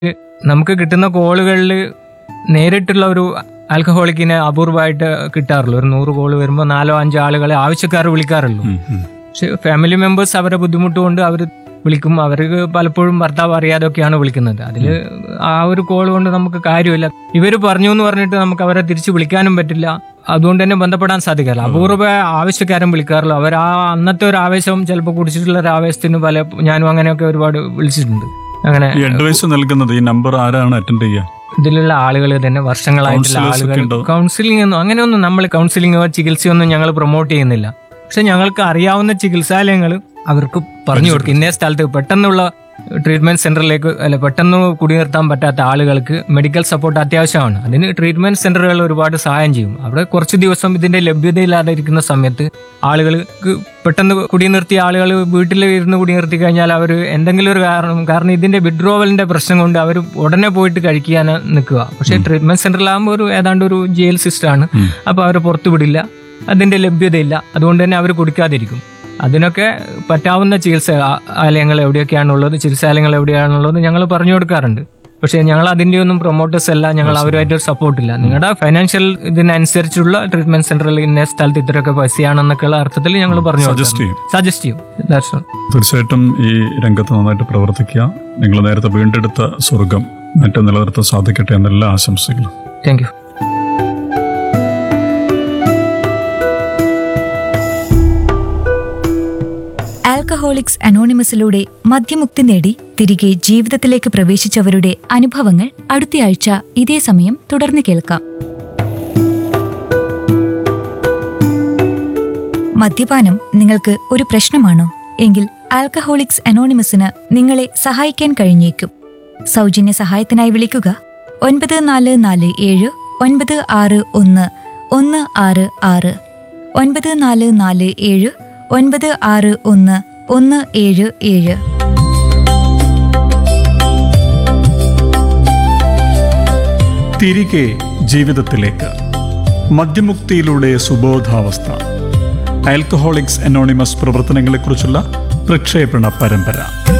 നമുക്ക് കിട്ടുന്ന കോളുകളിൽ നേരിട്ടുള്ള ഒരു ആൽക്കഹോളിക്കിനെ അപൂർവമായിട്ട് കിട്ടാറുള്ളൂ ഒരു നൂറ് കോൾ വരുമ്പോൾ നാലോ അഞ്ചോ ആളുകളെ ആവശ്യക്കാർ വിളിക്കാറുള്ളൂ ഉം, ഉം. പക്ഷെ ഫാമിലി മെമ്പേഴ്സ് അവരെ ബുദ്ധിമുട്ട് കൊണ്ട് അവർ വിളിക്കും അവർക്ക് പലപ്പോഴും ഭർത്താവ് അറിയാതൊക്കെയാണ് വിളിക്കുന്നത് അതിൽ ആ ഒരു കോൾ കൊണ്ട് നമുക്ക് കാര്യമില്ല ഇവർ പറഞ്ഞു എന്ന് പറഞ്ഞിട്ട് നമുക്ക് അവരെ തിരിച്ച് വിളിക്കാനും പറ്റില്ല അതുകൊണ്ട് തന്നെ ബന്ധപ്പെടാൻ സാധിക്കില്ല അപൂർവ ആവശ്യക്കാരും വിളിക്കാറുള്ളൂ അവർ ആ അന്നത്തെ ഒരു ആവേശം ചിലപ്പോൾ കുടിച്ചിട്ടുള്ള ഒരു ആവേശത്തിന് പല ഞാനും അങ്ങനെയൊക്കെ ഒരുപാട് വിളിച്ചിട്ടുണ്ട് അങ്ങനെ ഈ അഡ്വൈസ് നൽകുന്നത് ഈ നമ്പർ ആരാണ് അറ്റൻഡ് ചെയ്യുക ഇതിലുള്ള ആളുകൾ തന്നെ വർഷങ്ങളായിട്ടുള്ള Counsellors ഒക്കെ ആളുകൾ ഉണ്ടോ? കൗൺസിലിംഗ് ഒന്നും അങ്ങനെയൊന്നും നമ്മൾ കൗൺസിലിംഗോ ചികിത്സയൊന്നും ഞങ്ങൾ പ്രൊമോട്ട് ചെയ്യുന്നില്ല പക്ഷെ ഞങ്ങൾക്ക് അറിയാവുന്ന ചികിത്സാലയങ്ങൾ അവർക്ക് പറഞ്ഞു കൊടുക്കും ഇന്നേ സ്ഥലത്ത് പെട്ടെന്നുള്ള ട്രീറ്റ്മെന്റ് സെന്ററിലേക്ക് അല്ല പെട്ടെന്ന് കുടിനിർത്താൻ പറ്റാത്ത ആളുകൾക്ക് മെഡിക്കൽ സപ്പോർട്ട് അത്യാവശ്യമാണ് അതിന് ട്രീറ്റ്മെന്റ് സെന്ററുകൾ ഒരുപാട് സഹായം ചെയ്യും അവിടെ കുറച്ച് ദിവസം ഇതിന്റെ ലഭ്യതയില്ലാതെ ഇരിക്കുന്ന സമയത്ത് ആളുകൾക്ക് പെട്ടെന്ന് കുടിനിർത്തിയ ആളുകൾ വീട്ടിൽ ഇരുന്ന് കുടിനിർത്തി കഴിഞ്ഞാൽ അവർ എന്തെങ്കിലും ഒരു കാരണം കാരണം ഇതിന്റെ വിഡ്രോവലിന്റെ പ്രശ്നം കൊണ്ട് അവർ ഉടനെ പോയിട്ട് കഴിക്കാൻ നിൽക്കുക പക്ഷേ ട്രീറ്റ്മെന്റ് സെന്ററിലാകുമ്പോൾ ഒരു ഏതാണ്ട് ഒരു ജയിൽ സിസ്റ്റമാണ് അപ്പോൾ അവർ പുറത്തു വിടില്ല അതിന്റെ ലഭ്യതയില്ല അതുകൊണ്ട് തന്നെ അവർ കുടിക്കാതിരിക്കും അതിനൊക്കെ പറ്റാവുന്ന ചികിത്സ ആ- ആലയങ്ങൾ എവിടെയൊക്കെയാണുള്ളത് ചികിത്സാലയങ്ങൾ എവിടെയാണുള്ളത് ഞങ്ങൾ പറഞ്ഞു കൊടുക്കാറുണ്ട് പക്ഷേ ഞങ്ങൾ അതിന്റെ ഒന്നും പ്രൊമോട്ടേഴ്സ് അല്ല ഞങ്ങൾ അവരുമായിട്ട് ഒരു സപ്പോർട്ടില്ല നിങ്ങളുടെ ഫൈനാൻഷ്യൽ ഇതിനനുസരിച്ചുള്ള ട്രീറ്റ്മെന്റ് സെന്ററിൽ ഇന്ന സ്ഥലത്ത് ഇത്രയൊക്കെ പൈസയാണെന്നൊക്കെയുള്ള അർത്ഥത്തിൽ ഞങ്ങൾ പറഞ്ഞു Suggest ചെയ്യും. സജസ്റ്റ് ചെയ്യും That's all. തീർച്ചയായിട്ടും ഈ രംഗത്ത് നന്നായിട്ട് പ്രവർത്തിക്കുക നിങ്ങൾ നേരത്തെ വീണ്ടെടുത്ത സ്വർഗം മറ്റും നിലനിർത്താൻ സാധിക്കട്ടെ എന്നെല്ലാ ആശംസകളും Thank you. ആൽക്കഹോളിക്സ് അനോണിമസിലൂടെ മദ്യമുക്തി നേടി തിരികെ ജീവിതത്തിലേക്ക് പ്രവേശിച്ചവരുടെ അനുഭവങ്ങൾ അടുത്തയാഴ്ച ഇതേ സമയം തുടർന്ന് കേൾക്കാം മദ്യപാനം നിങ്ങൾക്ക് ഒരു പ്രശ്നമാണോ എങ്കിൽ ആൽക്കഹോളിക്സ് അനോണിമസിന് നിങ്ങളെ സഹായിക്കാൻ കഴിഞ്ഞേക്കും സൗജന്യ സഹായത്തിനായി വിളിക്കുക ഒൻപത് നാല് നാല് ഏഴ് ഒൻപത് ആറ് ഒന്ന് ഒന്ന് ആറ് ആറ് ഒൻപത് നാല് നാല് ഏഴ് ഒൻപത് ആറ് ഒന്ന് ഒന്ന് ഏഴ് ഏഴ് തിരികെ ജീവിതത്തിലേക്ക് മദ്യമുക്തിയിലൂടെ സുബോധാവസ്ഥ ആൽക്കഹോളിക്സ് അനോണിമസ് പ്രവർത്തനങ്ങളെക്കുറിച്ചുള്ള പ്രക്ഷേപണ പരമ്പര